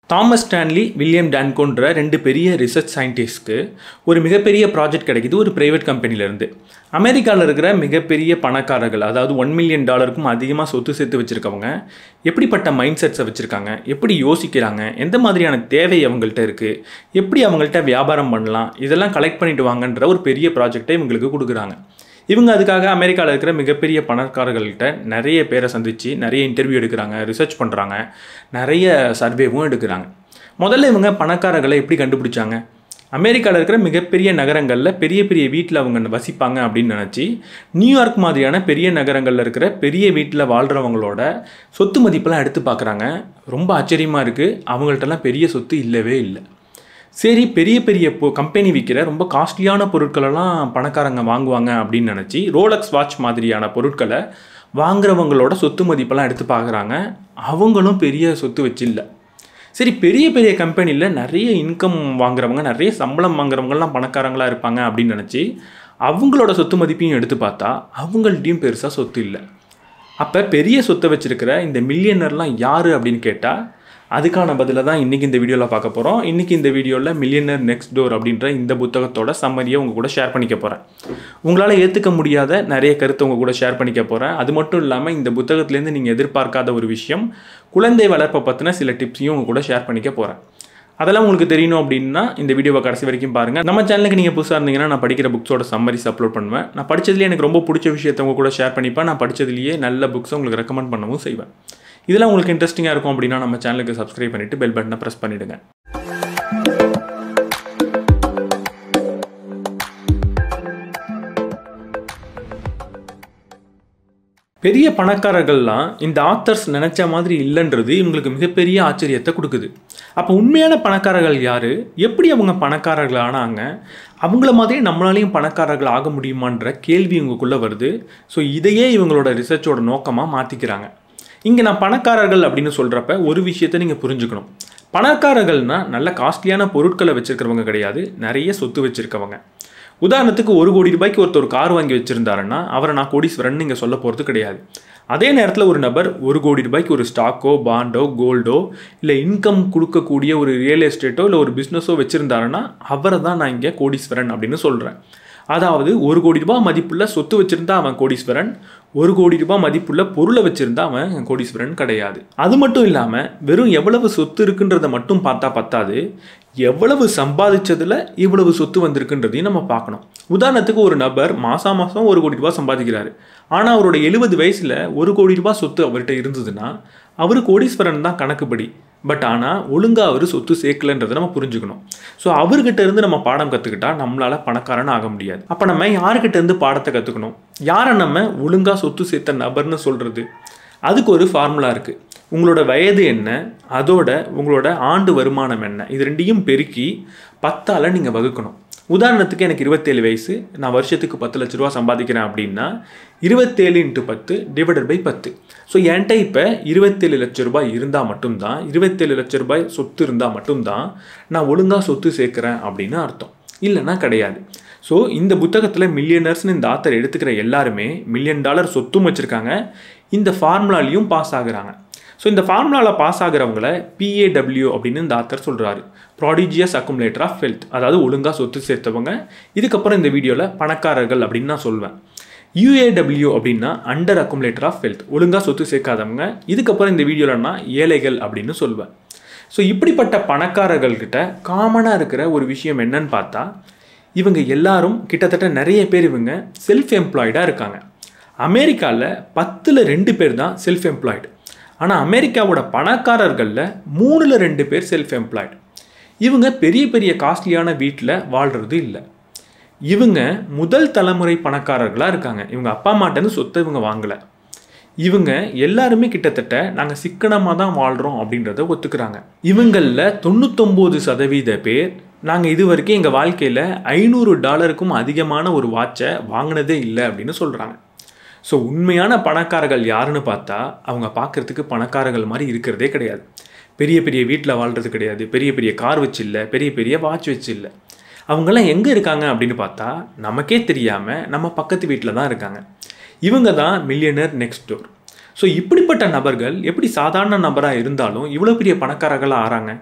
Thomas Stanley William டான்கோன்ற ரெண்டு பெரிய research சயின்டிஸ்ட்க்கு ஒரு மிகப்பெரிய ப்ராஜெக்ட் கிடைக்குது ஒரு ப்ரைவேட் கம்பெனிலேருந்து அமெரிக்காவில் இருக்கிற மிகப்பெரிய பணக்காரர்கள் அதாவது ஒன் மில்லியன் டாலருக்கும் அதிகமாக சொத்து சேர்த்து வச்சுருக்கவங்க எப்படிப்பட்ட மைண்ட் செட்ஸை வச்சுருக்காங்க எப்படி யோசிக்கிறாங்க எந்த மாதிரியான தேவை அவங்கள்ட்ட இருக்குது எப்படி அவங்கள்ட்ட வியாபாரம் பண்ணலாம் இதெல்லாம் கலெக்ட் பண்ணிட்டு வாங்கன்ற ஒரு பெரிய ப்ராஜெக்டை இவங்களுக்கு கொடுக்குறாங்க இவங்க அதுக்காக அமெரிக்காவில் இருக்கிற மிகப்பெரிய பணக்காரர்கள்கிட்ட நிறைய பேரை சந்தித்து நிறைய இன்டர்வியூ எடுக்கிறாங்க ரிசர்ச் பண்ணுறாங்க நிறைய சர்வேவும் எடுக்கிறாங்க முதல்ல இவங்க பணக்காரர்களை எப்படி கண்டுபிடிச்சாங்க அமெரிக்காவில் இருக்கிற மிகப்பெரிய நகரங்களில் பெரிய பெரிய வீட்டில் அவங்க வசிப்பாங்க அப்படின்னு நினச்சி நியூயார்க் மாதிரியான பெரிய நகரங்களில் இருக்கிற பெரிய வீட்டில் வாழ்கிறவங்களோட சொத்து மதிப்பெல்லாம் எடுத்து பார்க்குறாங்க ரொம்ப ஆச்சரியமாக இருக்குது அவங்கள்ட்டலாம் பெரிய சொத்து இல்லவே இல்லை சரி பெரிய பெரிய இப்போ கம்பெனி விற்கிற ரொம்ப காஸ்ட்லியான பொருட்களெல்லாம் பணக்காரங்க வாங்குவாங்க அப்படின்னு நினச்சி ரோலக்ஸ் வாட்ச் மாதிரியான பொருட்களை வாங்குறவங்களோட சொத்து மதிப்பெல்லாம் எடுத்து பார்க்குறாங்க அவங்களும் பெரிய சொத்து வச்சில்ல சரி பெரிய பெரிய கம்பெனியில் நிறைய இன்கம் வாங்குறவங்க நிறைய சம்பளம் வாங்குறவங்கலாம் பணக்காரங்களாக இருப்பாங்க அப்படின்னு நினச்சி அவங்களோட சொத்து மதிப்பையும் எடுத்து பார்த்தா அவங்கள்ட்டையும் பெருசாக சொத்து இல்லை அப்போ பெரிய சொத்தை வச்சுருக்கிற இந்த மில்லியனர்லாம் யார் அப்படின்னு கேட்டால் அதுக்கான பதிலை தான் இன்றைக்கி இந்த வீடியோவில் பார்க்க போகிறோம் இன்றைக்கி இந்த வீடியோவில் மில்லியனர் நெக்ஸ்ட் டோர் அப்படின்ற இந்த புத்தகத்தோட சம்மரியை உங்கள் கூட ஷேர் பண்ணிக்க போகிறேன் உங்களால் ஏற்றுக்க முடியாத நிறைய கருத்தை உங்கள் கூட ஷேர் பண்ணிக்க போகிறேன் அது மட்டும் இல்லாமல் இந்த புத்தகத்துலேருந்து நீங்கள் எதிர்பார்க்காத ஒரு விஷயம் குழந்தை வளர்ப்பை பற்றின சில டிப்ஸையும் உங்கள் கூட ஷேர் பண்ணிக்க போகிறேன் அதெல்லாம் உங்களுக்கு தெரியணும் அப்படின்னா இந்த வீடியோவை கடைசி வரைக்கும் பாருங்கள் நம்ம சேனலுக்கு நீங்கள் புதுசாக இருந்தீங்கன்னா நான் படிக்கிற புக்ஸோட சம்மரிஸ் அப்லோட் பண்ணுவேன் நான் படித்ததுலேயே எனக்கு ரொம்ப பிடிச்ச விஷயத்தை உங்க கூட ஷேர் பண்ணிப்பேன் நான் படித்ததுலேயே நல்ல புக்ஸை உங்களுக்கு ரெக்கமெண்ட் பண்ணவும் செய்வேன் இதெல்லாம் உங்களுக்கு இன்ட்ரெஸ்டிங்காக இருக்கும் அப்படின்னா நம்ம சேனலுக்கு சப்ஸ்கிரைப் பண்ணிவிட்டு பெல் பட்டனை ப்ரெஸ் பண்ணிவிடுங்க பெரிய பணக்காரர்கள்லாம் இந்த ஆத்தர்ஸ் நினச்ச மாதிரி இல்லைன்றது இவங்களுக்கு மிகப்பெரிய ஆச்சரியத்தை கொடுக்குது அப்போ உண்மையான பணக்காரர்கள் யார் எப்படி அவங்க பணக்காரர்கள் ஆனாங்க அவங்கள மாதிரியே நம்மளாலையும் பணக்காரர்கள் ஆக முடியுமான்ற கேள்வி இவங்களுக்குள்ளே வருது ஸோ இதையே இவங்களோட ரிசர்ச்சோட நோக்கமாக மாற்றிக்கிறாங்க இங்கே நான் பணக்காரர்கள் அப்படின்னு சொல்கிறப்ப ஒரு விஷயத்தை நீங்கள் புரிஞ்சுக்கணும் பணக்காரர்கள்னால் நல்ல காஸ்ட்லியான பொருட்களை வச்சுருக்கிறவங்க கிடையாது நிறைய சொத்து வச்சுருக்கவங்க உதாரணத்துக்கு ஒரு கோடி ரூபாய்க்கு ஒருத்தர் ஒரு கார் வாங்கி வச்சுருந்தாருன்னா அவரை நான் கோடீஸ்வரன் நீங்கள் சொல்ல போகிறது கிடையாது அதே நேரத்தில் ஒரு நபர் ஒரு கோடி ரூபாய்க்கு ஒரு ஸ்டாக்கோ பாண்டோ கோல்டோ இல்லை இன்கம் கொடுக்கக்கூடிய ஒரு ரியல் எஸ்டேட்டோ இல்லை ஒரு பிஸ்னஸோ வச்சுருந்தாருன்னா அவரை தான் நான் இங்கே கோடீஸ்வரன் அப்படின்னு சொல்கிறேன் அதாவது ஒரு கோடி ரூபாய் மதிப்புள்ள சொத்து வச்சுருந்தா அவன் கோடீஸ்வரன் ஒரு கோடி ரூபாய் மதிப்புள்ள பொருளை வச்சுருந்தா அவன் கோடீஸ்வரன் கிடையாது அது மட்டும் இல்லாமல் வெறும் எவ்வளவு சொத்து இருக்குன்றதை மட்டும் பார்த்தா பத்தாது எவ்வளவு சம்பாதிச்சதில் இவ்வளவு சொத்து வந்திருக்குன்றதையும் நம்ம பார்க்கணும் உதாரணத்துக்கு ஒரு நபர் மாதம் மாதம் ஒரு கோடி ரூபாய் சம்பாதிக்கிறாரு ஆனால் அவரோட எழுபது வயசில் ஒரு கோடி ரூபாய் சொத்து அவர்கிட்ட இருந்ததுன்னா அவர் கோடீஸ்வரன் தான் கணக்குப்படி பட் ஆனால் ஒழுங்காக அவர் சொத்து சேர்க்கலன்றதை நம்ம புரிஞ்சுக்கணும் ஸோ அவர்கிட்ட இருந்து நம்ம பாடம் கற்றுக்கிட்டா நம்மளால் பணக்காரன் ஆக முடியாது அப்போ நம்ம யார்கிட்ட இருந்து பாடத்தை கற்றுக்கணும் யாரை நம்ம ஒழுங்காக சொத்து சேர்த்த நபர்னு சொல்கிறது அதுக்கு ஒரு ஃபார்முலா இருக்குது உங்களோட வயது என்ன அதோட உங்களோட ஆண்டு வருமானம் என்ன இது ரெண்டையும் பெருக்கி பத்தால் நீங்கள் வகுக்கணும் உதாரணத்துக்கு எனக்கு இருபத்தேழு வயசு நான் வருஷத்துக்கு பத்து லட்ச ரூபா சம்பாதிக்கிறேன் அப்படின்னா இருபத்தேழு இன்ட்டு பத்து டிவைடட் பை பத்து ஸோ என்கிட்ட இப்போ இருபத்தேழு லட்ச ரூபாய் இருந்தால் மட்டும்தான் இருபத்தேழு லட்ச ரூபாய் சொத்து இருந்தால் மட்டும்தான் நான் ஒழுங்காக சொத்து சேர்க்குறேன் அப்படின்னு அர்த்தம் இல்லைன்னா கிடையாது ஸோ இந்த புத்தகத்தில் மில்லியனர்ஸ்னு இந்த ஆத்தர் எடுத்துக்கிற எல்லாருமே மில்லியன் டாலர் சொத்தும் வச்சுருக்காங்க இந்த ஃபார்முலாலையும் பாஸ் ஆகுறாங்க ஸோ இந்த ஃபார்முலாவில் பாஸ் ஆகிறவங்கள பிஏடபிள்யூ அப்படின்னு இந்த ஆத்தர் சொல்கிறாரு ப்ராடிஜியஸ் அக்குமுலேட்டர் ஆஃப் வெல்த் அதாவது ஒழுங்காக சொத்து சேர்த்தவங்க இதுக்கப்புறம் இந்த வீடியோவில் பணக்காரர்கள் அப்படின்னு நான் சொல்வேன் யூஏடபிள்யூ அப்படின்னா அண்டர் அக்குமுலேட்டர் ஆஃப் வெல்த் ஒழுங்காக சொத்து சேர்க்காதவங்க இதுக்கப்புறம் இந்த வீடியோவில் நான் ஏழைகள் அப்படின்னு சொல்வேன் ஸோ இப்படிப்பட்ட பணக்காரர்கள்கிட்ட காமனாக இருக்கிற ஒரு விஷயம் என்னன்னு பார்த்தா இவங்க எல்லாரும் கிட்டத்தட்ட நிறைய பேர் இவங்க செல்ஃப் எம்ப்ளாய்டாக இருக்காங்க அமெரிக்காவில் பத்தில் ரெண்டு பேர் தான் செல்ஃப் எம்ப்ளாய்டு ஆனால் அமெரிக்காவோட பணக்காரர்களில் மூணில் ரெண்டு பேர் செல்ஃப் எம்ப்ளாய்டு இவங்க பெரிய பெரிய காஸ்ட்லியான வீட்டில் வாழ்கிறது இல்லை இவங்க முதல் தலைமுறை பணக்காரர்களாக இருக்காங்க இவங்க அப்பா அம்மாட்டேருந்து சொத்தை இவங்க வாங்கலை இவங்க எல்லாருமே கிட்டத்தட்ட நாங்கள் சிக்கனமாக தான் வாழ்கிறோம் அப்படின்றத ஒத்துக்கிறாங்க இவங்களில் தொண்ணூத்தொம்பது சதவீத பேர் நாங்கள் இது வரைக்கும் எங்கள் வாழ்க்கையில் ஐநூறு டாலருக்கும் அதிகமான ஒரு வாட்சை வாங்கினதே இல்லை அப்படின்னு சொல்கிறாங்க ஸோ உண்மையான பணக்காரர்கள் யாருன்னு பார்த்தா அவங்க பார்க்குறதுக்கு பணக்காரர்கள் மாதிரி இருக்கிறதே கிடையாது பெரிய பெரிய வீட்டில் வாழ்கிறது கிடையாது பெரிய பெரிய கார் வச்சு இல்லை பெரிய பெரிய வாட்ச் வச்சு இல்லை அவங்கெல்லாம் எங்கே இருக்காங்க அப்படின்னு பார்த்தா நமக்கே தெரியாமல் நம்ம பக்கத்து வீட்டில் தான் இருக்காங்க இவங்க தான் மில்லியனர் நெக்ஸ்ட் டோர் ஸோ இப்படிப்பட்ட நபர்கள் எப்படி சாதாரண நபராக இருந்தாலும் இவ்வளோ பெரிய பணக்காரர்களாக ஆறாங்க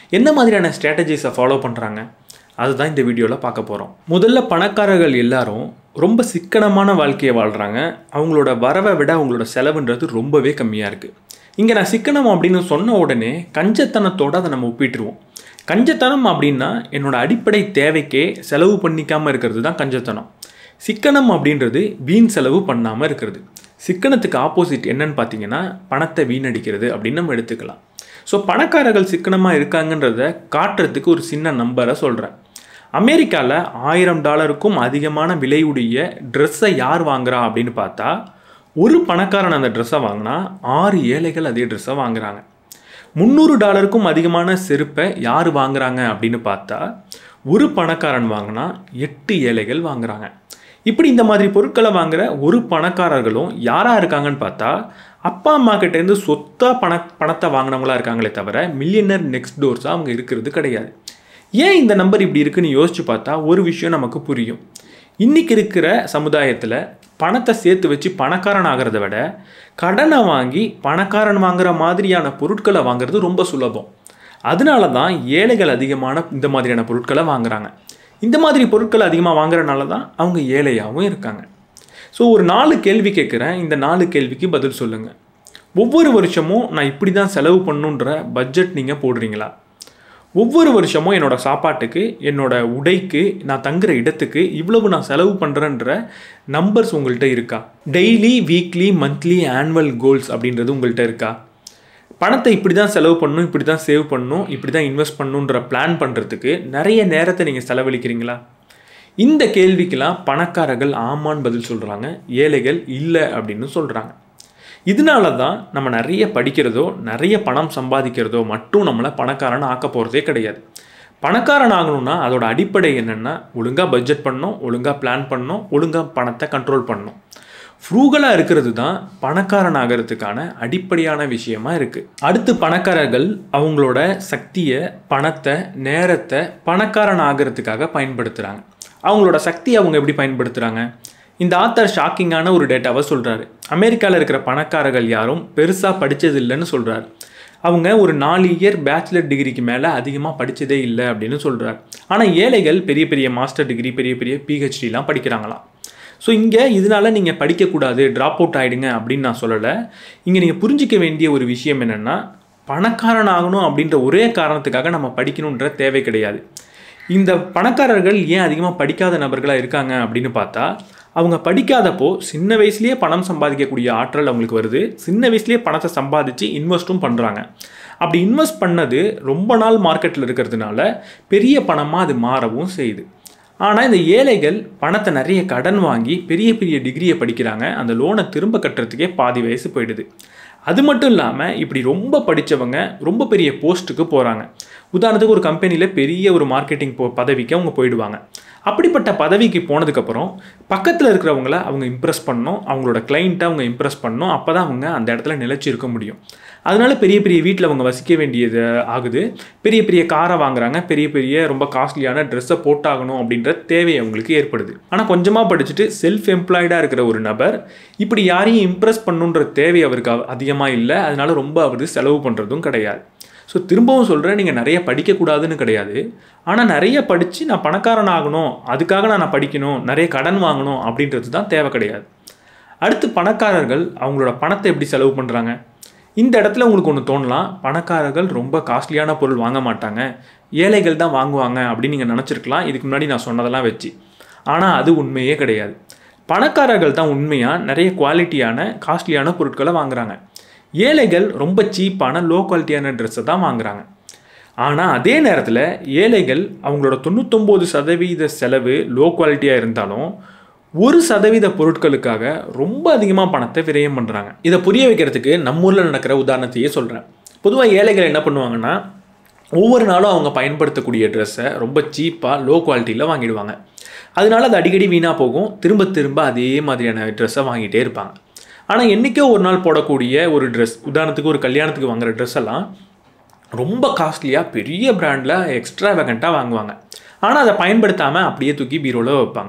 என்ன மாதிரியான ஸ்ட்ராட்டஜிஸை ஃபாலோ பண்ணுறாங்க அதுதான் இந்த வீடியோவில் பார்க்க போகிறோம் முதல்ல பணக்காரர்கள் எல்லாரும் ரொம்ப சிக்கனமான வாழ்க்கையை வாழ்கிறாங்க அவங்களோட வரவை விட அவங்களோட செலவுன்றது ரொம்பவே கம்மியாக இருக்குது இங்கே நான் சிக்கனம் அப்படின்னு சொன்ன உடனே கஞ்சத்தனத்தோடு அதை நம்ம ஒப்பிட்டுருவோம் கஞ்சத்தனம் அப்படின்னா என்னோட அடிப்படை தேவைக்கே செலவு பண்ணிக்காமல் இருக்கிறது தான் கஞ்சத்தனம் சிக்கனம் அப்படின்றது வீண் செலவு பண்ணாமல் இருக்கிறது சிக்கனத்துக்கு ஆப்போசிட் என்னன்னு பார்த்தீங்கன்னா பணத்தை வீணடிக்கிறது அப்படின்னு நம்ம எடுத்துக்கலாம் ஸோ பணக்காரர்கள் சிக்கனமாக இருக்காங்கன்றத காட்டுறதுக்கு ஒரு சின்ன நம்பரை சொல்கிறேன் அமெரிக்காவில் ஆயிரம் டாலருக்கும் அதிகமான விலையுடைய ட்ரெஸ்ஸை யார் வாங்குறா அப்படின்னு பார்த்தா ஒரு பணக்காரன் அந்த ட்ரெஸ்ஸை வாங்கினா ஆறு ஏழைகள் அதே ட்ரெஸ்ஸை வாங்குறாங்க முந்நூறு டாலருக்கும் அதிகமான செருப்பை யார் வாங்குறாங்க அப்படின்னு பார்த்தா ஒரு பணக்காரன் வாங்கினா எட்டு ஏழைகள் வாங்குறாங்க இப்படி இந்த மாதிரி பொருட்களை வாங்குற ஒரு பணக்காரர்களும் யாராக இருக்காங்கன்னு பார்த்தா அப்பா அம்மா கிட்டேருந்து சொத்தாக பண பணத்தை வாங்கினவங்களா இருக்காங்களே தவிர மில்லியனர் நெக்ஸ்ட் டோர்ஸாக அவங்க இருக்கிறது கிடையாது ஏன் இந்த நம்பர் இப்படி இருக்குன்னு யோசிச்சு பார்த்தா ஒரு விஷயம் நமக்கு புரியும் இன்றைக்கி இருக்கிற சமுதாயத்தில் பணத்தை சேர்த்து வச்சு பணக்காரன் ஆகிறத விட கடனை வாங்கி பணக்காரன் வாங்குற மாதிரியான பொருட்களை வாங்குறது ரொம்ப சுலபம் அதனால தான் ஏழைகள் அதிகமான இந்த மாதிரியான பொருட்களை வாங்குறாங்க இந்த மாதிரி பொருட்களை அதிகமாக வாங்குறனால தான் அவங்க ஏழையாகவும் இருக்காங்க ஸோ ஒரு நாலு கேள்வி கேட்குறேன் இந்த நாலு கேள்விக்கு பதில் சொல்லுங்கள் ஒவ்வொரு வருஷமும் நான் இப்படி தான் செலவு பண்ணுன்ற பட்ஜெட் நீங்கள் போடுறீங்களா ஒவ்வொரு வருஷமும் என்னோட சாப்பாட்டுக்கு என்னோட உடைக்கு நான் தங்குற இடத்துக்கு இவ்வளவு நான் செலவு பண்ணுறேன்ற நம்பர்ஸ் உங்கள்கிட்ட இருக்கா daily weekly monthly annual goals அப்படின்றது உங்கள்கிட்ட இருக்கா பணத்தை இப்படி தான் செலவு பண்ணணும் இப்படி தான் சேவ் பண்ணணும் இப்படி தான் இன்வெஸ்ட் பண்ணணுன்ற பிளான் பண்ணுறதுக்கு நிறைய நேரத்தை நீங்கள் செலவழிக்கிறீங்களா இந்த கேள்விக்கெல்லாம் பணக்காரர்கள் ஆமான்னு பதில் சொல்கிறாங்க ஏழைகள் இல்லை அப்படின்னு சொல்கிறாங்க இதனால தான் நம்ம நிறைய படிக்கிறதோ நிறைய பணம் சம்பாதிக்கிறதோ மட்டும் நம்மளை பணக்காரன் ஆக்க போகிறதே கிடையாது பணக்காரன் ஆகணும்னா அதோட அடிப்படை என்னென்னா ஒழுங்காக பட்ஜெட் பண்ணணும் ஒழுங்காக பிளான் பண்ணணும் ஒழுங்காக பணத்தை கண்ட்ரோல் பண்ணணும் ஃப்ரூகலாக இருக்கிறது தான் பணக்காரன் ஆகிறதுக்கான அடிப்படையான விஷயமா இருக்குது அடுத்து பணக்காரர்கள் அவங்களோட சக்தியை பணத்தை நேரத்தை பணக்காரன் ஆகிறதுக்காக பயன்படுத்துகிறாங்க அவங்களோட சக்தியை அவங்க எப்படி பயன்படுத்துகிறாங்க இந்த ஆத்தர் ஷாக்கிங்கான ஒரு டேட்டாவை சொல்கிறாரு அமெரிக்காவில் இருக்கிற பணக்காரர்கள் யாரும் பெருசாக படித்தது இல்லைன்னு சொல்கிறார் அவங்க ஒரு நாலு இயர் பேச்சுலர் டிகிரிக்கு மேலே அதிகமாக படித்ததே இல்லை அப்படின்னு சொல்கிறார் ஆனால் ஏழைகள் பெரிய பெரிய மாஸ்டர் டிகிரி பெரிய பெரிய பிஹெச்டிலாம் படிக்கிறாங்களாம் ஸோ இங்கே இதனால் நீங்கள் படிக்கக்கூடாது ட்ராப் அவுட் ஆகிடுங்க அப்படின்னு நான் சொல்லலை இங்கே நீங்கள் புரிஞ்சிக்க வேண்டிய ஒரு விஷயம் என்னென்னா பணக்காரன் ஆகணும் அப்படின்ற ஒரே காரணத்துக்காக நம்ம படிக்கணுன்ற தேவை கிடையாது இந்த பணக்காரர்கள் ஏன் அதிகமாக படிக்காத நபர்களாக இருக்காங்க அப்படின்னு பார்த்தா அவங்க படிக்காதப்போ சின்ன வயசுலேயே பணம் சம்பாதிக்கக்கூடிய ஆற்றல் அவங்களுக்கு வருது சின்ன வயசுலேயே பணத்தை சம்பாதிச்சு இன்வெஸ்ட்டும் பண்ணுறாங்க அப்படி இன்வெஸ்ட் பண்ணது ரொம்ப நாள் மார்க்கெட்டில் இருக்கிறதுனால பெரிய பணமாக அது மாறவும் செய்யுது ஆனால் இந்த ஏழைகள் பணத்தை நிறைய கடன் வாங்கி பெரிய பெரிய டிகிரியை படிக்கிறாங்க அந்த லோனை திரும்ப கட்டுறதுக்கே பாதி வயசு போயிடுது அது மட்டும் இல்லாமல் இப்படி ரொம்ப படித்தவங்க ரொம்ப பெரிய போஸ்ட்டுக்கு போகிறாங்க உதாரணத்துக்கு ஒரு கம்பெனியில் பெரிய ஒரு மார்க்கெட்டிங் போ பதவிக்கு அவங்க போயிடுவாங்க அப்படிப்பட்ட பதவிக்கு போனதுக்கப்புறம் பக்கத்தில் இருக்கிறவங்கள அவங்க இம்ப்ரெஸ் பண்ணணும் அவங்களோட கிளைண்ட்டை அவங்க இம்ப்ரெஸ் பண்ணணும் அப்போ தான் அவங்க அந்த இடத்துல நிலச்சி இருக்க முடியும் அதனால பெரிய பெரிய வீட்டில் அவங்க வசிக்க வேண்டியது ஆகுது பெரிய பெரிய காரை வாங்குறாங்க பெரிய பெரிய ரொம்ப காஸ்ட்லியான ட்ரெஸ்ஸை போட்டாகணும் அப்படின்ற தேவை அவங்களுக்கு ஏற்படுது ஆனால் கொஞ்சமாக படிச்சுட்டு செல்ஃப் எம்ப்ளாய்டாக இருக்கிற ஒரு நபர் இப்படி யாரையும் இம்ப்ரெஸ் பண்ணுன்ற தேவை அவருக்கு அதிகமாக இல்லை அதனால ரொம்ப அவர் செலவு பண்ணுறதும் கிடையாது ஸோ திரும்பவும் சொல்கிறேன் நீங்கள் நிறைய படிக்கக்கூடாதுன்னு கிடையாது ஆனால் நிறைய படித்து நான் பணக்காரன் ஆகணும் அதுக்காக நான் நான் படிக்கணும் நிறைய கடன் வாங்கணும் அப்படின்றது தான் தேவை கிடையாது அடுத்து பணக்காரர்கள் அவங்களோட பணத்தை எப்படி செலவு பண்ணுறாங்க இந்த இடத்துல உங்களுக்கு ஒன்று தோணலாம் பணக்காரர்கள் ரொம்ப காஸ்ட்லியான பொருள் வாங்க மாட்டாங்க ஏழைகள் தான் வாங்குவாங்க அப்படின்னு நீங்கள் நினச்சிருக்கலாம் இதுக்கு முன்னாடி நான் சொன்னதெல்லாம் வச்சு ஆனால் அது உண்மையே கிடையாது பணக்காரர்கள் தான் உண்மையாக நிறைய குவாலிட்டியான காஸ்ட்லியான பொருட்களை வாங்குறாங்க ஏழைகள் ரொம்ப சீப்பான லோ குவாலிட்டியான ட்ரெஸ்ஸை தான் வாங்குறாங்க ஆனால் அதே நேரத்தில் ஏழைகள் அவங்களோட தொண்ணூத்தொம்பது சதவீத செலவு லோ குவாலிட்டியாக இருந்தாலும் ஒரு சதவீத பொருட்களுக்காக ரொம்ப அதிகமாக பணத்தை விரயம் பண்ணுறாங்க இதை புரிய வைக்கிறதுக்கு நம்ம ஊரில் நடக்கிற உதாரணத்தையே சொல்கிறேன் பொதுவாக ஏழைகள் என்ன பண்ணுவாங்கன்னா ஒவ்வொரு நாளும் அவங்க பயன்படுத்தக்கூடிய ட்ரெஸ்ஸை ரொம்ப சீப்பாக லோ குவாலிட்டியில் வாங்கிடுவாங்க அதனால அது அடிக்கடி வீணாக போகும் திரும்ப திரும்ப அதே மாதிரியான ட்ரெஸ்ஸை வாங்கிட்டே இருப்பாங்க ஆனால் என்றைக்கோ ஒரு நாள் போடக்கூடிய ஒரு ட்ரெஸ் உதாரணத்துக்கு ஒரு கல்யாணத்துக்கு வாங்குற ட்ரெஸ் எல்லாம் ரொம்ப காஸ்ட்லியாக பெரிய பிராண்டில் எக்ஸ்ட்ரா வேகண்ட்டாக வாங்குவாங்க ஆனால் அதை பயன்படுத்தாமல் அப்படியே தூக்கி பீரோவில் வைப்பாங்க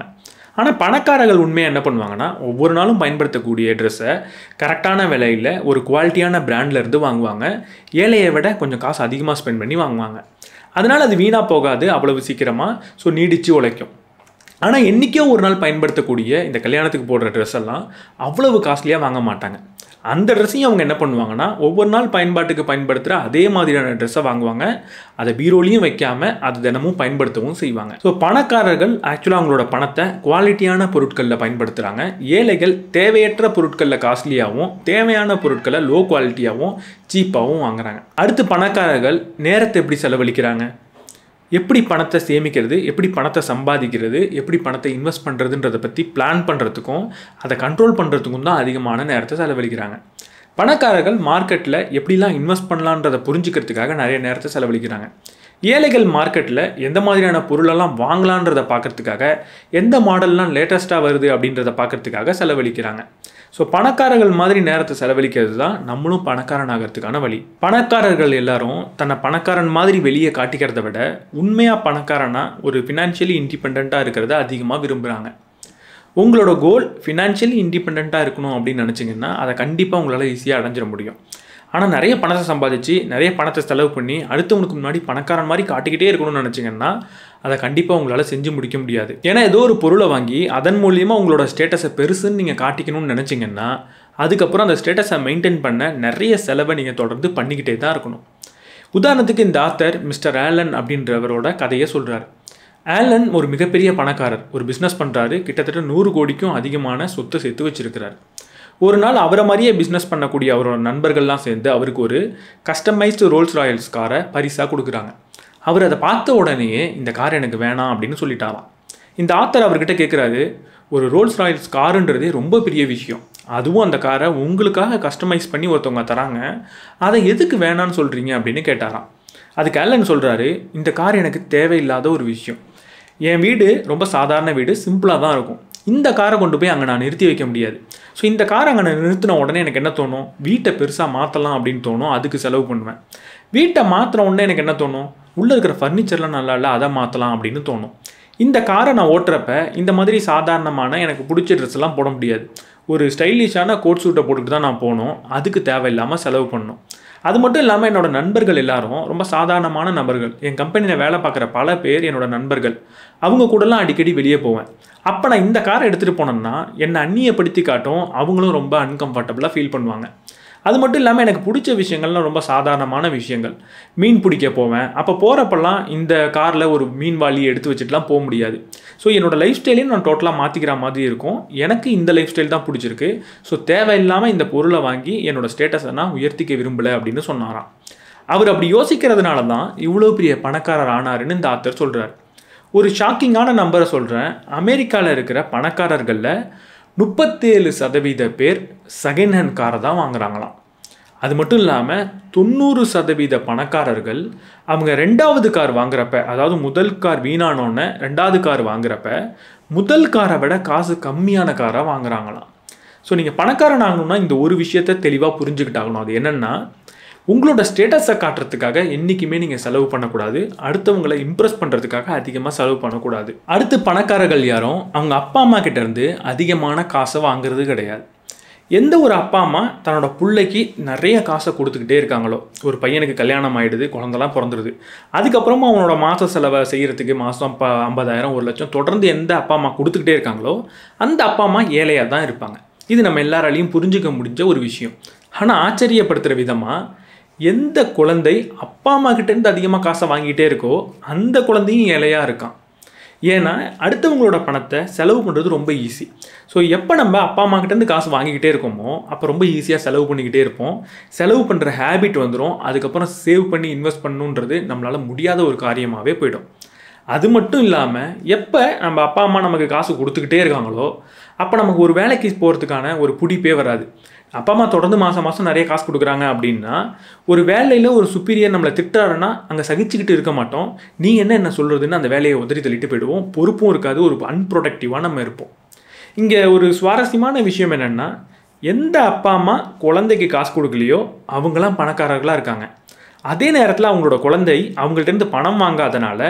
ஆனால் பணக்காரர்கள் உண்மையாக என்ன பண்ணுவாங்கன்னா ஒவ்வொரு நாளும் பயன்படுத்தக்கூடிய ட்ரெஸ்ஸை கரெக்டான விலையில் ஒரு குவாலிட்டியான பிராண்ட்ல இருந்து வாங்குவாங்க ஏழையை விட கொஞ்சம் காசு அதிகமாக ஸ்பெண்ட் பண்ணி வாங்குவாங்க அதனால் அது வீணாக போகாது அவ்வளவு சீக்கிரமாக ஸோ நீடித்து உழைக்கும் ஆனால் என்றைக்கோ ஒரு நாள் பயன்படுத்தக்கூடிய இந்த கல்யாணத்துக்கு போடுற ட்ரெஸ் எல்லாம் அவ்வளவு காஸ்ட்லியாக வாங்க மாட்டாங்க அந்த ட்ரெஸ்ஸையும் அவங்க என்ன பண்ணுவாங்கன்னா ஒவ்வொரு நாள் பயன்பாட்டுக்கு பயன்படுத்துகிற அதே மாதிரியான ட்ரெஸ்ஸை வாங்குவாங்க அதை பீரோலையும் வைக்காமல் அது தினமும் பயன்படுத்தவும் செய்வாங்க ஸோ பணக்காரர்கள் ஆக்சுவலாக அவங்களோட பணத்தை குவாலிட்டியான பொருட்களில் பயன்படுத்துகிறாங்க ஏழைகள் தேவையற்ற பொருட்களில் காஸ்ட்லியாகவும் தேவையான பொருட்களை லோ குவாலிட்டியாகவும் சீப்பாகவும் வாங்குறாங்க அடுத்து பணக்காரர்கள் நேரத்தை எப்படி செலவழிக்கிறாங்க எப்படி பணத்தை சேமிக்கிறது எப்படி பணத்தை சம்பாதிக்கிறது எப்படி பணத்தை இன்வெஸ்ட் பண்ணுறதுன்றதை பற்றி பிளான் பண்ணுறதுக்கும் அதை கண்ட்ரோல் பண்ணுறதுக்கும் தான் அதிகமான நேரத்தை செலவழிக்கிறாங்க பணக்காரர்கள் மார்க்கெட்டில் எப்படிலாம் இன்வெஸ்ட் பண்ணலான்றதை புரிஞ்சுக்கிறதுக்காக நிறைய நேரத்தை செலவழிக்கிறாங்க ஏழைகள் மார்க்கெட்டில் எந்த மாதிரியான பொருளெல்லாம் வாங்கலான்றதை பார்க்கறதுக்காக எந்த மாடல்லாம் லேட்டஸ்ட்டாக வருது அப்படின்றத பார்க்கறதுக்காக செலவழிக்கிறாங்க ஸோ பணக்காரர்கள் மாதிரி நேரத்தை செலவழிக்கிறது தான் நம்மளும் பணக்காரன் ஆகிறதுக்கான வழி பணக்காரர்கள் எல்லாரும் தன்னை பணக்காரன் மாதிரி வெளியே காட்டிக்கிறத விட உண்மையாக பணக்காரனா ஒரு ஃபினான்ஷியலி இண்டிபெண்ட்டாக இருக்கிறத அதிகமாக விரும்புகிறாங்க உங்களோட கோல் ஃபினான்ஷியலி இண்டிபெண்ட்டாக இருக்கணும் அப்படின்னு நினச்சிங்கன்னா அதை கண்டிப்பாக உங்களால் ஈஸியாக அடைஞ்சிட முடியும் ஆனால் நிறைய பணத்தை சம்பாதிச்சு நிறைய பணத்தை செலவு பண்ணி அடுத்தவனுக்கு முன்னாடி பணக்காரன் மாதிரி காட்டிக்கிட்டே இருக்கணும்னு நினச்சிங்கன்னா அதை கண்டிப்பாக உங்களால் செஞ்சு முடிக்க முடியாது ஏன்னா ஏதோ ஒரு பொருளை வாங்கி அதன் மூலியமாக உங்களோட ஸ்டேட்டஸை பெருசுன்னு நீங்கள் காட்டிக்கணும்னு நினச்சிங்கன்னா அதுக்கப்புறம் அந்த ஸ்டேட்டஸை மெயின்டைன் பண்ண நிறைய செலவை நீங்கள் தொடர்ந்து பண்ணிக்கிட்டே தான் இருக்கணும் உதாரணத்துக்கு இந்த ஆத்தர் மிஸ்டர் ஆலன் அப்படின்றவரோட கதையை சொல்கிறார் ஆலன் ஒரு மிகப்பெரிய பணக்காரர் ஒரு பிஸ்னஸ் பண்ணுறாரு கிட்டத்தட்ட நூறு கோடிக்கும் அதிகமான சொத்து சேர்த்து வச்சிருக்கிறார் ஒரு நாள் அவரை மாதிரியே பிஸ்னஸ் பண்ணக்கூடிய அவரோட நண்பர்கள்லாம் சேர்ந்து அவருக்கு ஒரு கஸ்டமைஸ்டு ரோல்ஸ் ராயல்ஸ் காரை பரிசாக கொடுக்குறாங்க அவர் அதை பார்த்த உடனேயே இந்த கார் எனக்கு வேணாம் அப்படின்னு சொல்லிட்டாராம் இந்த ஆத்தர் அவர்கிட்ட கேட்குறாரு ஒரு ரோல்ஸ் ராயல்ஸ் காருன்றதே ரொம்ப பெரிய விஷயம் அதுவும் அந்த காரை உங்களுக்காக கஸ்டமைஸ் பண்ணி ஒருத்தவங்க தராங்க அதை எதுக்கு வேணான்னு சொல்கிறீங்க அப்படின்னு கேட்டாராம் அதுக்கு அல்லன் சொல்கிறாரு இந்த கார் எனக்கு தேவையில்லாத ஒரு விஷயம் என் வீடு ரொம்ப சாதாரண வீடு சிம்பிளாக தான் இருக்கும் இந்த காரை கொண்டு போய் அங்கே நான் நிறுத்தி வைக்க முடியாது ஸோ இந்த காரை அங்கே நான் நிறுத்தின உடனே எனக்கு என்ன தோணும் வீட்டை பெருசாக மாற்றலாம் அப்படின்னு தோணும் அதுக்கு செலவு பண்ணுவேன் வீட்டை மாற்றின உடனே எனக்கு என்ன தோணும் உள்ளே இருக்கிற ஃபர்னிச்சர்லாம் நல்லா இல்லை அதை மாற்றலாம் அப்படின்னு தோணும் இந்த காரை நான் ஓட்டுறப்ப இந்த மாதிரி சாதாரணமான எனக்கு பிடிச்ச ட்ரெஸ் எல்லாம் போட முடியாது ஒரு ஸ்டைலிஷான கோட் சூட்டை போட்டுட்டு தான் நான் போகணும் அதுக்கு தேவையில்லாமல் செலவு பண்ணணும் அது மட்டும் இல்லாமல் என்னோட நண்பர்கள் எல்லாரும் ரொம்ப சாதாரணமான நபர்கள் என் கம்பெனியில் வேலை பார்க்குற பல பேர் என்னோட நண்பர்கள் அவங்க கூடலாம் அடிக்கடி வெளியே போவேன் அப்போ நான் இந்த காரை எடுத்துகிட்டு போனேன்னா என்னை அந்நியப்படுத்தி காட்டும் அவங்களும் ரொம்ப அன்கம்ஃபர்டபுளாக ஃபீல் பண்ணுவாங்க அது மட்டும் இல்லாமல் எனக்கு பிடிச்ச விஷயங்கள்லாம் ரொம்ப சாதாரணமான விஷயங்கள் மீன் பிடிக்க போவேன் அப்போ போகிறப்பெல்லாம் இந்த காரில் ஒரு மீன் வாளி எடுத்து வச்சுட்டுலாம் போக முடியாது ஸோ என்னோட லைஃப் ஸ்டைலையும் நான் டோட்டலாக மாற்றிக்கிற மாதிரி இருக்கும் எனக்கு இந்த லைஃப் ஸ்டைல் தான் பிடிச்சிருக்கு ஸோ தேவையில்லாமல் இந்த பொருளை வாங்கி என்னோட ஸ்டேட்டஸை நான் உயர்த்திக்க விரும்பலை அப்படின்னு சொன்னாராம் அவர் அப்படி யோசிக்கிறதுனால தான் இவ்வளோ பெரிய பணக்காரர் ஆனாருன்னு இந்த ஆத்தர் சொல்கிறார் ஒரு ஷாக்கிங்கான நம்பரை சொல்கிறேன் அமெரிக்காவில் இருக்கிற பணக்காரர்களில் முப்பத்தேழு சதவீத பேர் செகண்ட் ஹேண்ட் காரை தான் வாங்குறாங்களாம் அது மட்டும் இல்லாமல் தொண்ணூறு சதவீத பணக்காரர்கள் அவங்க ரெண்டாவது கார் வாங்குறப்ப அதாவது முதல் கார் வீணானோன்னே ரெண்டாவது கார் வாங்குறப்ப முதல் காரை விட காசு கம்மியான காரை வாங்குறாங்களாம் ஸோ நீங்கள் பணக்காரன் ஆகணும்னா இந்த ஒரு விஷயத்த தெளிவாக புரிஞ்சுக்கிட்டாகணும் அது என்னென்னா உங்களோட ஸ்டேட்டஸை காட்டுறதுக்காக என்றைக்குமே நீங்கள் செலவு பண்ணக்கூடாது அடுத்தவங்களை இம்ப்ரெஸ் பண்ணுறதுக்காக அதிகமாக செலவு பண்ணக்கூடாது அடுத்து பணக்காரர்கள் யாரும் அவங்க அப்பா அம்மா கிட்டேருந்து அதிகமான காசை வாங்குறது கிடையாது எந்த ஒரு அப்பா அம்மா தன்னோட பிள்ளைக்கு நிறைய காசை கொடுத்துக்கிட்டே இருக்காங்களோ ஒரு பையனுக்கு கல்யாணம் ஆகிடுது குழந்தெல்லாம் பிறந்துருது அதுக்கப்புறமா அவனோட மாத செலவை செய்கிறதுக்கு மாதம் ப ஐம்பதாயிரம் ஒரு லட்சம் தொடர்ந்து எந்த அப்பா அம்மா கொடுத்துக்கிட்டே இருக்காங்களோ அந்த அப்பா அம்மா ஏழையாக தான் இருப்பாங்க இது நம்ம எல்லாராலையும் புரிஞ்சுக்க முடிஞ்ச ஒரு விஷயம் ஆனால் ஆச்சரியப்படுத்துகிற விதமாக எந்த குழந்தை அப்பா அம்மா கிட்டேருந்து அதிகமாக காசை வாங்கிட்டே இருக்கோ அந்த குழந்தையும் ஏழையாக இருக்கான் ஏன்னா அடுத்தவங்களோட பணத்தை செலவு பண்ணுறது ரொம்ப ஈஸி ஸோ எப்போ நம்ம அப்பா அம்மா கிட்டேருந்து காசு வாங்கிக்கிட்டே இருக்கோமோ அப்போ ரொம்ப ஈஸியாக செலவு பண்ணிக்கிட்டே இருப்போம் செலவு பண்ணுற ஹேபிட் வந்துடும் அதுக்கப்புறம் சேவ் பண்ணி இன்வெஸ்ட் பண்ணணுன்றது நம்மளால் முடியாத ஒரு காரியமாகவே போயிடும் அது மட்டும் இல்லாமல் எப்போ நம்ம அப்பா அம்மா நமக்கு காசு கொடுத்துக்கிட்டே இருக்காங்களோ அப்போ நமக்கு ஒரு வேலைக்கு போகிறதுக்கான ஒரு பிடிப்பே வராது அப்பா அம்மா தொடர்ந்து மாதம் மாதம் நிறைய காசு கொடுக்குறாங்க அப்படின்னா ஒரு வேலையில் ஒரு சுப்பீரியர் நம்மளை திட்டுறாருன்னா அங்கே சகிச்சுக்கிட்டு இருக்க மாட்டோம் நீ என்ன என்ன சொல்கிறதுன்னு அந்த வேலையை உதறி தள்ளிட்டு போயிடுவோம் பொறுப்பும் இருக்காது ஒரு அன்ப்ரொடக்டிவாக நம்ம இருப்போம் இங்கே ஒரு சுவாரஸ்யமான விஷயம் என்னென்னா எந்த அப்பா அம்மா குழந்தைக்கு காசு கொடுக்கலையோ அவங்களாம் பணக்காரர்களாக இருக்காங்க அதே நேரத்தில் அவங்களோட குழந்தை அவங்கள்ட்டேருந்து பணம் வாங்காதனால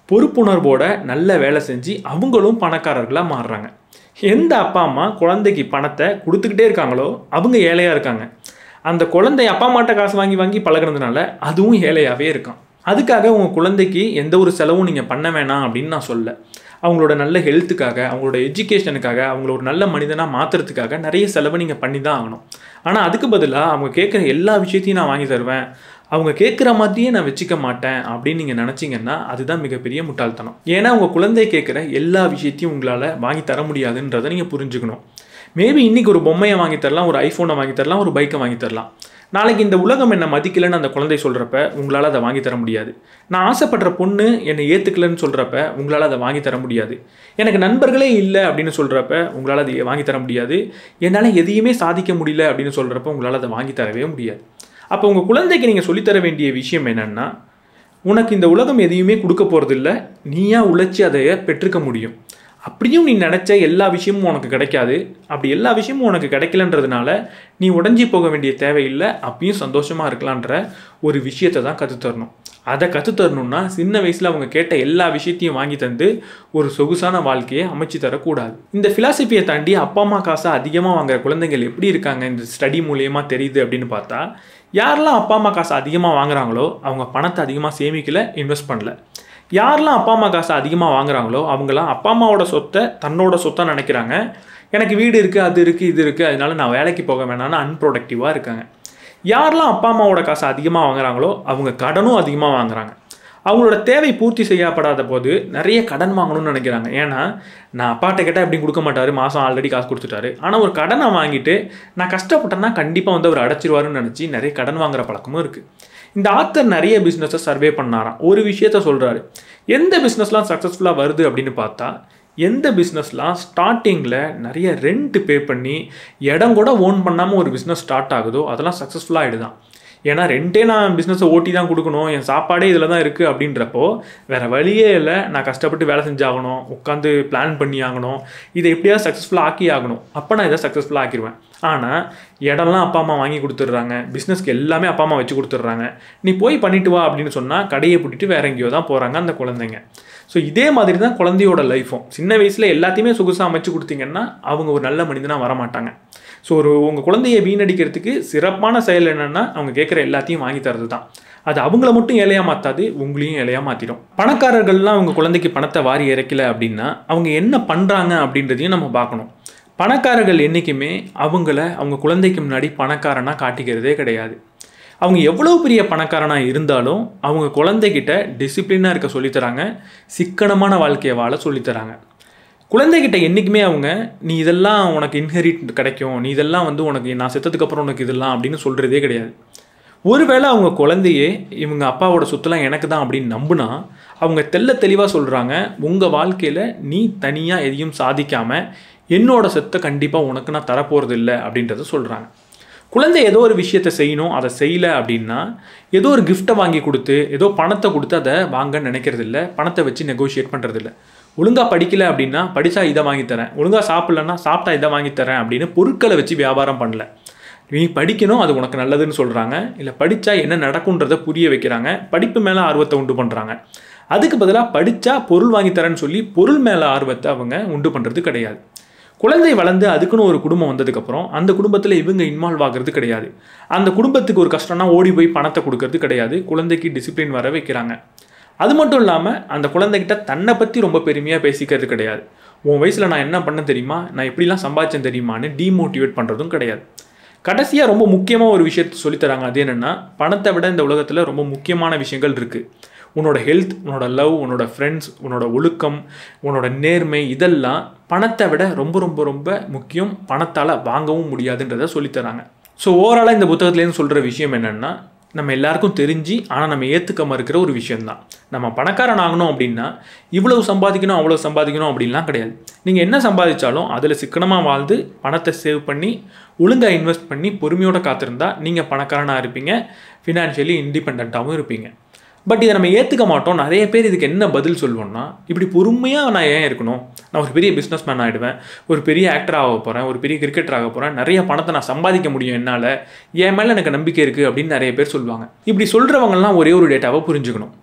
பொறுப்புணர்வோட நல்ல வேலை செஞ்சு அவங்களும் பணக்காரர்களாக மாறுறாங்க எந்த அப்பா அம்மா குழந்தைக்கு பணத்தை கொடுத்துக்கிட்டே இருக்காங்களோ அவங்க ஏழையாக இருக்காங்க அந்த குழந்தை அப்பா அம்மாட்ட காசு வாங்கி வாங்கி பழகுறதுனால அதுவும் ஏழையாகவே இருக்கான் அதுக்காக உங்கள் குழந்தைக்கு எந்த ஒரு செலவும் நீங்கள் பண்ண வேணாம் அப்படின்னு நான் சொல்ல அவங்களோட நல்ல ஹெல்த்துக்காக அவங்களோட எஜுகேஷனுக்காக அவங்கள ஒரு நல்ல மனிதனாக மாற்றுறதுக்காக நிறைய செலவு நீங்கள் பண்ணி தான் ஆகணும் ஆனால் அதுக்கு பதிலாக அவங்க கேட்குற எல்லா விஷயத்தையும் நான் வாங்கி தருவேன் அவங்க கேட்குற மாதிரியே நான் வச்சுக்க மாட்டேன் அப்படின்னு நீங்கள் நினச்சிங்கன்னா அதுதான் மிகப்பெரிய முட்டாள்தனம் ஏன்னா உங்கள் குழந்தை கேட்குற எல்லா விஷயத்தையும் உங்களால் வாங்கி தர முடியாதுன்றதை நீங்கள் புரிஞ்சுக்கணும் மேபி இன்னைக்கு ஒரு பொம்மையை வாங்கி தரலாம் ஒரு ஐஃபோனை வாங்கி தரலாம் ஒரு பைக்கை வாங்கி தரலாம் நாளைக்கு இந்த உலகம் என்னை மதிக்கலைன்னு அந்த குழந்தை சொல்கிறப்ப உங்களால் அதை வாங்கி தர முடியாது நான் ஆசைப்படுற பொண்ணு என்னை ஏற்றுக்கலன்னு சொல்கிறப்ப உங்களால் அதை வாங்கி தர முடியாது எனக்கு நண்பர்களே இல்லை அப்படின்னு சொல்கிறப்ப உங்களால் அதை வாங்கி தர முடியாது என்னால் எதையுமே சாதிக்க முடியல அப்படின்னு சொல்கிறப்ப உங்களால் அதை வாங்கி தரவே முடியாது அப்போ உங்கள் குழந்தைக்கு நீங்கள் சொல்லித்தர வேண்டிய விஷயம் என்னென்னா உனக்கு இந்த உலகம் எதையுமே கொடுக்க போகிறதில்ல நீயா உழைச்சி அதை பெற்றுக்க முடியும் அப்படியும் நீ நினச்ச எல்லா விஷயமும் உனக்கு கிடைக்காது அப்படி எல்லா விஷயமும் உனக்கு கிடைக்கலன்றதுனால நீ உடஞ்சி போக வேண்டிய தேவையில்லை அப்பயும் சந்தோஷமாக இருக்கலான்ற ஒரு விஷயத்தை தான் கற்றுத்தரணும் அதை கற்றுத்தரணும்னா சின்ன வயசில் அவங்க கேட்ட எல்லா விஷயத்தையும் வாங்கி தந்து ஒரு சொகுசான வாழ்க்கையை அமைச்சு தரக்கூடாது இந்த ஃபிலாசபியை தாண்டி அப்பா அம்மா காசை அதிகமாக வாங்குற குழந்தைகள் எப்படி இருக்காங்க இந்த ஸ்டடி மூலியமாக தெரியுது அப்படின்னு பார்த்தா யாரெல்லாம் அப்பா அம்மா காசு அதிகமாக வாங்குறாங்களோ அவங்க பணத்தை அதிகமாக சேமிக்கல இன்வெஸ்ட் பண்ணல யாரெல்லாம் அப்பா அம்மா காசு அதிகமாக வாங்குறாங்களோ அவங்களாம் அப்பா அம்மாவோட சொத்தை தன்னோட சொத்தாக நினைக்கிறாங்க எனக்கு வீடு இருக்குது அது இருக்குது இது இருக்குது அதனால நான் வேலைக்கு போக வேணாம்னு அன்ப்ரொடக்டிவாக இருக்காங்க யாரெல்லாம் அப்பா அம்மாவோட காசு அதிகமாக வாங்குறாங்களோ அவங்க கடனும் அதிகமாக வாங்குறாங்க அவங்களோட தேவை பூர்த்தி செய்யப்படாத போது நிறைய கடன் வாங்கணும்னு நினைக்கிறாங்க ஏன்னா நான் அப்பாட்ட கேட்டால் எப்படி கொடுக்க மாட்டார் மாதம் ஆல்ரெடி காசு கொடுத்துட்டாரு ஆனால் ஒரு கடனை வாங்கிட்டு நான் கஷ்டப்பட்டேன்னா கண்டிப்பாக வந்து அவர் அடைச்சிருவாருன்னு நினச்சி நிறைய கடன் வாங்குற பழக்கமும் இருக்குது இந்த ஆத்தர் நிறைய பிஸ்னஸை சர்வே பண்ணாராம் ஒரு விஷயத்த சொல்கிறாரு எந்த பிஸ்னஸ்லாம் சக்ஸஸ்ஃபுல்லாக வருது அப்படின்னு பார்த்தா எந்த பிஸ்னஸ்லாம் ஸ்டார்டிங்கில் நிறைய ரெண்ட் பே பண்ணி இடம் கூட ஓன் பண்ணாமல் ஒரு பிஸ்னஸ் ஸ்டார்ட் ஆகுதோ அதெல்லாம் சக்ஸஸ்ஃபுல்லாக ஆகிடுதான் ஏன்னா ரெண்டே நான் பிஸ்னஸை ஓட்டி தான் கொடுக்கணும் என் சாப்பாடே இதில் தான் இருக்குது அப்படின்றப்போ வேறு வழியே இல்லை நான் கஷ்டப்பட்டு வேலை செஞ்சாகணும் உட்காந்து பிளான் பண்ணி ஆகணும் இதை எப்படியாவது சக்ஸஸ்ஃபுல்லாக ஆக்கி ஆகணும் அப்போ நான் இதை சக்ஸஸ்ஃபுல்லாக ஆக்கிடுவேன் ஆனால் இடம்லாம் அப்பா அம்மா வாங்கி கொடுத்துட்றாங்க பிஸ்னஸ்க்கு எல்லாமே அப்பா அம்மா வச்சு கொடுத்துட்றாங்க நீ போய் பண்ணிட்டு வா அப்படின்னு சொன்னால் கடையை பூட்டிட்டு வேற எங்கேயோ தான் போகிறாங்க அந்த குழந்தைங்க ஸோ இதே மாதிரி தான் குழந்தையோட லைஃப்பும் சின்ன வயசில் எல்லாத்தையுமே சொகுசாக அமைச்சு கொடுத்தீங்கன்னா அவங்க ஒரு நல்ல மனிதனாக வரமாட்டாங்க ஸோ ஒரு உங்கள் குழந்தையை வீணடிக்கிறதுக்கு சிறப்பான செயல் என்னென்னா அவங்க கேட்குற எல்லாத்தையும் வாங்கி தரது தான் அது அவங்கள மட்டும் ஏழையாக மாற்றாது உங்களையும் ஏழையாக மாற்றிடும் பணக்காரர்கள்லாம் அவங்க குழந்தைக்கு பணத்தை வாரி இறக்கல அப்படின்னா அவங்க என்ன பண்ணுறாங்க அப்படின்றதையும் நம்ம பார்க்கணும் பணக்காரர்கள் என்றைக்குமே அவங்கள அவங்க குழந்தைக்கு முன்னாடி பணக்காரனாக காட்டிக்கிறதே கிடையாது அவங்க எவ்வளோ பெரிய பணக்காரனாக இருந்தாலும் அவங்க குழந்தைகிட்ட டிசிப்ளினாக இருக்க சொல்லித்தராங்க சிக்கனமான வாழ்க்கையை வாழ சொல்லித்தராங்க குழந்தைகிட்ட என்றைக்குமே அவங்க நீ இதெல்லாம் உனக்கு இன்ஹெரிட் கிடைக்கும் நீ இதெல்லாம் வந்து உனக்கு நான் செத்ததுக்கப்புறம் உனக்கு இதெல்லாம் அப்படின்னு சொல்கிறதே கிடையாது ஒருவேளை அவங்க குழந்தையே இவங்க அப்பாவோட சொத்துலாம் எனக்கு தான் அப்படின்னு நம்புனா அவங்க தெல்ல தெளிவாக சொல்கிறாங்க உங்கள் வாழ்க்கையில் நீ தனியாக எதையும் சாதிக்காமல் என்னோட சொத்தை கண்டிப்பாக உனக்கு நான் தரப்போகிறது இல்லை அப்படின்றத சொல்கிறாங்க குழந்தை ஏதோ ஒரு விஷயத்தை செய்யணும் அதை செய்யலை அப்படின்னா ஏதோ ஒரு கிஃப்ட்டை வாங்கி கொடுத்து ஏதோ பணத்தை கொடுத்து அதை வாங்க நினைக்கிறது இல்லை பணத்தை வச்சு நெகோஷியேட் பண்ணுறது இல்லை ஒழுங்காக படிக்கல அப்படின்னா படித்தா இதை வாங்கி தரேன் ஒழுங்காக சாப்பிட்லன்னா சாப்பிட்டா இதை வாங்கி தரேன் அப்படின்னு பொருட்களை வச்சு வியாபாரம் பண்ணல நீ படிக்கணும் அது உனக்கு நல்லதுன்னு சொல்கிறாங்க இல்லை படித்தா என்ன நடக்குன்றதை புரிய வைக்கிறாங்க படிப்பு மேலே ஆர்வத்தை உண்டு பண்ணுறாங்க அதுக்கு பதிலாக படித்தா பொருள் வாங்கி தரேன்னு சொல்லி பொருள் மேலே ஆர்வத்தை அவங்க உண்டு பண்ணுறது கிடையாது குழந்தை வளர்ந்து அதுக்குன்னு ஒரு குடும்பம் வந்ததுக்கப்புறம் அந்த குடும்பத்தில் இவங்க இன்வால்வ் ஆகிறது கிடையாது அந்த குடும்பத்துக்கு ஒரு கஷ்டம்னா ஓடி போய் பணத்தை கொடுக்கறது கிடையாது குழந்தைக்கு டிசிப்ளின் வர வைக்கிறாங்க அது மட்டும் இல்லாமல் அந்த குழந்தைகிட்ட தன்னை பற்றி ரொம்ப பெருமையாக பேசிக்கிறது கிடையாது உன் வயசில் நான் என்ன பண்ண தெரியுமா நான் எப்படிலாம் சம்பாதிச்சேன் தெரியுமான்னு டீமோட்டிவேட் பண்ணுறதும் கிடையாது கடைசியாக ரொம்ப முக்கியமாக ஒரு விஷயத்தை சொல்லித்தராங்க அது என்னென்னா பணத்தை விட இந்த உலகத்தில் ரொம்ப முக்கியமான விஷயங்கள் இருக்குது உன்னோட ஹெல்த் உன்னோட லவ் உன்னோட ஃப்ரெண்ட்ஸ் உன்னோட ஒழுக்கம் உன்னோட நேர்மை இதெல்லாம் பணத்தை விட ரொம்ப ரொம்ப ரொம்ப முக்கியம் பணத்தால் வாங்கவும் முடியாதுன்றதை சொல்லித்தராங்க ஸோ ஓவராலாக இந்த புத்தகத்துலேருந்து சொல்கிற விஷயம் என்னென்னா நம்ம எல்லாருக்கும் தெரிஞ்சு ஆனால் நம்ம ஏற்றுக்க மறுக்கிற ஒரு விஷயம்தான் நம்ம பணக்காரன் ஆகணும் அப்படின்னா இவ்வளவு சம்பாதிக்கணும் அவ்வளோ சம்பாதிக்கணும் அப்படின்லாம் கிடையாது நீங்கள் என்ன சம்பாதிச்சாலும் அதில் சிக்கனமாக வாழ்ந்து பணத்தை சேவ் பண்ணி ஒழுங்காக இன்வெஸ்ட் பண்ணி பொறுமையோடு காத்திருந்தா நீங்கள் பணக்காரனாக இருப்பீங்க ஃபினான்ஷியலி இண்டிபெண்ட்டாகவும் இருப்பீங்க பட் இதை நம்ம ஏற்றுக்க மாட்டோம் நிறைய பேர் இதுக்கு என்ன பதில் சொல்லுவோம்னா இப்படி பொறுமையாக நான் ஏன் இருக்கணும் நான் ஒரு பெரிய பிஸ்னஸ் மேன் ஆகிடுவேன் ஒரு பெரிய ஆக்டர் ஆக போகிறேன் ஒரு பெரிய கிரிக்கெட்டர் ஆக போகிறேன் நிறைய பணத்தை நான் சம்பாதிக்க முடியும் என்னால் என் மேலே எனக்கு நம்பிக்கை இருக்குது அப்படின்னு நிறைய பேர் சொல்லுவாங்க இப்படி சொல்கிறவங்கலாம் ஒரே ஒரு டேட்டாவை புரிஞ்சுக்கணும்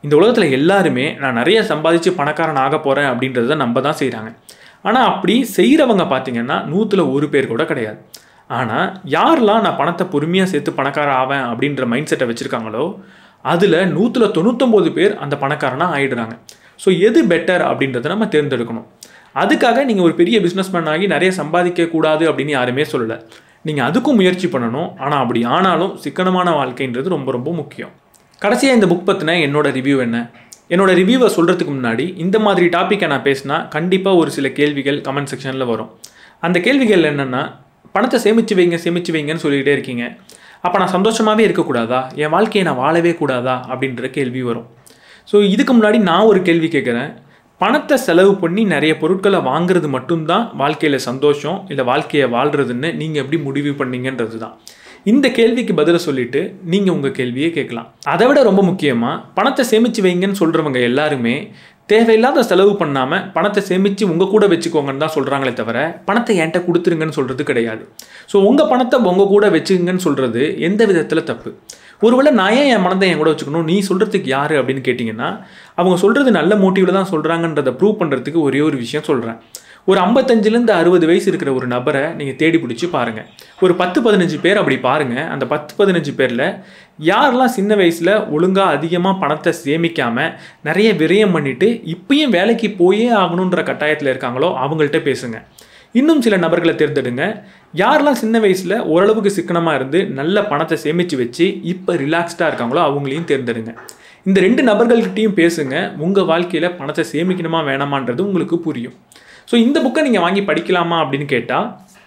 இந்த உலகத்தில் எல்லாருமே நான் நிறைய சம்பாதிச்சு பணக்காரன் ஆக போகிறேன் அப்படின்றத நம்ப தான் செய்கிறாங்க ஆனால் அப்படி செய்கிறவங்க பார்த்தீங்கன்னா நூற்றில் ஒரு பேர் கூட கிடையாது ஆனால் யாரெல்லாம் நான் பணத்தை பொறுமையாக சேர்த்து பணக்காரன் ஆவேன் அப்படின்ற மைண்ட் செட்டை வச்சுருக்காங்களோ அதில் நூற்றில் தொண்ணூத்தொம்பது பேர் அந்த பணக்காரனாக ஆயிடுறாங்க ஸோ எது பெட்டர் அப்படின்றத நம்ம தேர்ந்தெடுக்கணும் அதுக்காக நீங்கள் ஒரு பெரிய பிஸ்னஸ்மேன் ஆகி நிறைய சம்பாதிக்க கூடாது அப்படின்னு யாருமே சொல்லலை நீங்கள் அதுக்கும் முயற்சி பண்ணணும் ஆனால் அப்படி ஆனாலும் சிக்கனமான வாழ்க்கைன்றது ரொம்ப ரொம்ப முக்கியம் கடைசியாக இந்த புக் பற்றின என்னோட ரிவ்யூ என்ன என்னோட ரிவ்யூவை சொல்கிறதுக்கு முன்னாடி இந்த மாதிரி டாப்பிக்கை நான் பேசினா கண்டிப்பாக ஒரு சில கேள்விகள் கமெண்ட் செக்ஷனில் வரும் அந்த கேள்விகள் என்னென்னா பணத்தை சேமித்து வைங்க சேமித்து வைங்கன்னு சொல்லிக்கிட்டே இருக்கீங்க அப்போ நான் சந்தோஷமாகவே இருக்கக்கூடாதா என் வாழ்க்கையை நான் வாழவே கூடாதா அப்படின்ற கேள்வி வரும் ஸோ இதுக்கு முன்னாடி நான் ஒரு கேள்வி கேட்குறேன் பணத்தை செலவு பண்ணி நிறைய பொருட்களை வாங்குறது மட்டும்தான் வாழ்க்கையில் சந்தோஷம் இல்லை வாழ்க்கையை வாழ்கிறதுன்னு நீங்கள் எப்படி முடிவு பண்ணீங்கன்றது தான் இந்த கேள்விக்கு பதிலை சொல்லிட்டு நீங்கள் உங்கள் கேள்வியே கேட்கலாம் அதை விட ரொம்ப முக்கியமாக பணத்தை சேமித்து வைங்கன்னு சொல்கிறவங்க எல்லாருமே தேவையில்லாத செலவு பண்ணாமல் பணத்தை சேமித்து உங்கள் கூட வச்சுக்கோங்கன்னு தான் சொல்கிறாங்களே தவிர பணத்தை என்கிட்ட கொடுத்துருங்கன்னு சொல்கிறது கிடையாது ஸோ உங்கள் பணத்தை உங்கள் கூட வச்சுக்கங்கன்னு சொல்கிறது எந்த விதத்தில் தப்பு ஒருவேளை நான் ஏன் என் மனதை என் கூட வச்சுக்கணும் நீ சொல்கிறதுக்கு யார் அப்படின்னு கேட்டிங்கன்னா அவங்க சொல்கிறது நல்ல மோட்டிவில் தான் சொல்கிறாங்கன்றதை ப்ரூவ் பண்ணுறதுக்கு ஒரே ஒரு விஷயம் சொல்கிறேன் ஒரு ஐம்பத்தஞ்சிலேருந்து அறுபது வயசு இருக்கிற ஒரு நபரை நீங்கள் தேடி பிடிச்சி பாருங்கள் ஒரு பத்து பதினஞ்சு பேர் அப்படி பாருங்கள் அந்த பத்து பதினஞ்சு பேரில் யாரெல்லாம் சின்ன வயசில் ஒழுங்காக அதிகமாக பணத்தை சேமிக்காமல் நிறைய விரயம் பண்ணிவிட்டு இப்பயும் வேலைக்கு போயே ஆகணுன்ற கட்டாயத்தில் இருக்காங்களோ அவங்கள்ட்ட பேசுங்க இன்னும் சில நபர்களை தேர்ந்தெடுங்க யாரெல்லாம் சின்ன வயசில் ஓரளவுக்கு சிக்கனமாக இருந்து நல்ல பணத்தை சேமித்து வச்சு இப்போ ரிலாக்ஸ்டாக இருக்காங்களோ அவங்களையும் தேர்ந்தெடுங்க இந்த ரெண்டு நபர்கள்கிட்டையும் பேசுங்க உங்கள் வாழ்க்கையில் பணத்தை சேமிக்கணுமா வேணாமான்றது உங்களுக்கு புரியும் ஸோ இந்த புக்கை நீங்கள் வாங்கி படிக்கலாமா அப்படின்னு கேட்டால்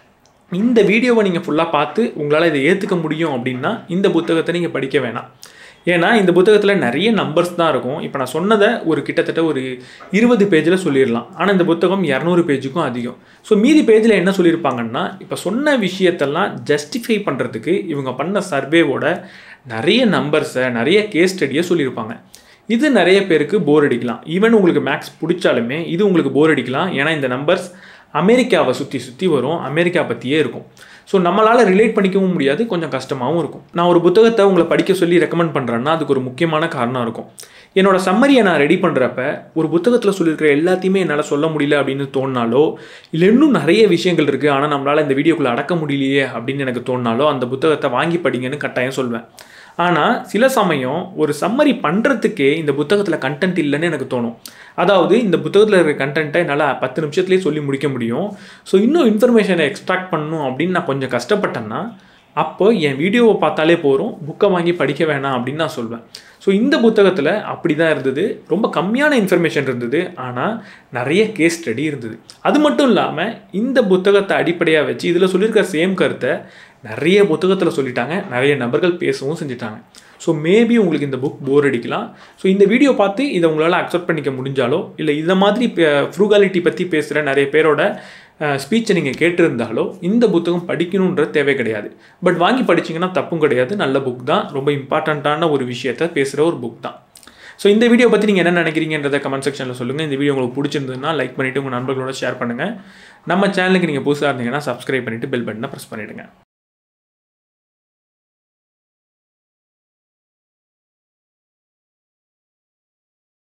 இந்த வீடியோவை நீங்கள் ஃபுல்லாக பார்த்து உங்களால் இதை ஏற்றுக்க முடியும் அப்படின்னா இந்த புத்தகத்தை நீங்கள் படிக்க வேணாம் ஏன்னா இந்த புத்தகத்தில் நிறைய நம்பர்ஸ் தான் இருக்கும் இப்போ நான் சொன்னதை ஒரு கிட்டத்தட்ட ஒரு இருபது பேஜில் சொல்லிடலாம் ஆனால் இந்த புத்தகம் இரநூறு பேஜுக்கும் அதிகம் ஸோ மீதி பேஜில் என்ன சொல்லியிருப்பாங்கன்னா இப்போ சொன்ன விஷயத்தெல்லாம் ஜஸ்டிஃபை பண்ணுறதுக்கு இவங்க பண்ண சர்வேவோட நிறைய நம்பர்ஸை நிறைய கேஸ் ஸ்டடியை சொல்லியிருப்பாங்க இது நிறைய பேருக்கு போர் அடிக்கலாம் ஈவன் உங்களுக்கு மேக்ஸ் பிடிச்சாலுமே இது உங்களுக்கு போர் அடிக்கலாம் ஏன்னா இந்த நம்பர்ஸ் அமெரிக்காவை சுற்றி சுற்றி வரும் அமெரிக்கா பற்றியே இருக்கும் ஸோ நம்மளால் ரிலேட் பண்ணிக்கவும் முடியாது கொஞ்சம் கஷ்டமாகவும் இருக்கும் நான் ஒரு புத்தகத்தை உங்களை படிக்க சொல்லி ரெக்கமெண்ட் பண்ணுறேன்னா அதுக்கு ஒரு முக்கியமான காரணம் இருக்கும் என்னோட சம்மரியை நான் ரெடி பண்ணுறப்ப ஒரு புத்தகத்தில் சொல்லியிருக்கிற எல்லாத்தையுமே என்னால் சொல்ல முடியல அப்படின்னு தோணினாலோ இல்லை இன்னும் நிறைய விஷயங்கள் இருக்குது ஆனால் நம்மளால் இந்த வீடியோக்குள்ளே அடக்க முடியலையே அப்படின்னு எனக்கு தோணினாலோ அந்த புத்தகத்தை வாங்கி படிங்கன்னு கட்டாயம் சொல்வேன் ஆனால் சில சமயம் ஒரு சம்மரி பண்ணுறதுக்கே இந்த புத்தகத்தில் கண்டென்ட் இல்லைன்னு எனக்கு தோணும் அதாவது இந்த புத்தகத்தில் இருக்கிற கண்டென்ட்டை என்னால் பத்து நிமிஷத்துலேயே சொல்லி முடிக்க முடியும் ஸோ இன்னும் இன்ஃபர்மேஷனை எக்ஸ்ட்ராக்ட் பண்ணணும் அப்படின்னு நான் கொஞ்சம் கஷ்டப்பட்டேன்னா அப்போ என் வீடியோவை பார்த்தாலே போகிறோம் புக்கை வாங்கி படிக்க வேணாம் அப்படின்னு நான் சொல்வேன் ஸோ இந்த புத்தகத்தில் அப்படி தான் இருந்தது ரொம்ப கம்மியான இன்ஃபர்மேஷன் இருந்தது ஆனால் நிறைய கேஸ் ஸ்டடி இருந்தது அது மட்டும் இல்லாமல் இந்த புத்தகத்தை அடிப்படையாக வச்சு இதில் சொல்லியிருக்கிற சேம் கருத்தை நிறைய புத்தகத்தில் சொல்லிட்டாங்க நிறைய நபர்கள் பேசவும் செஞ்சுட்டாங்க ஸோ மேபி உங்களுக்கு இந்த புக் போர் அடிக்கலாம் ஸோ இந்த வீடியோ பார்த்து இதை உங்களால் அக்செப்ட் பண்ணிக்க முடிஞ்சாலோ இல்லை இந்த மாதிரி ஃப்ரூகாலிட்டி பற்றி பேசுகிற நிறைய பேரோட ஸ்பீச்சை நீங்கள் கேட்டிருந்தாலோ இந்த புத்தகம் படிக்கணுன்ற தேவை கிடையாது பட் வாங்கி படிச்சிங்கன்னா தப்பும் கிடையாது நல்ல புக் தான் ரொம்ப இம்பார்ட்டண்ட்டான ஒரு விஷயத்த பேசுகிற ஒரு புக் தான் ஸோ இந்த வீடியோ பற்றி நீங்கள் என்ன நினைக்கிறீங்கன்றத கமெண்ட் செக்ஷனில் சொல்லுங்கள் இந்த வீடியோ உங்களுக்கு பிடிச்சிருந்ததுன்னா லைக் பண்ணிவிட்டு உங்கள் நண்பர்களோட ஷேர் பண்ணுங்கள் நம்ம சேனலுக்கு நீங்கள் புதுசாக இருந்தீங்கன்னா சப்ஸ்கிரைப் பண்ணிவிட்டு பெல் பட்டனை ப்ரெஸ் பண்ணிவிடுங்க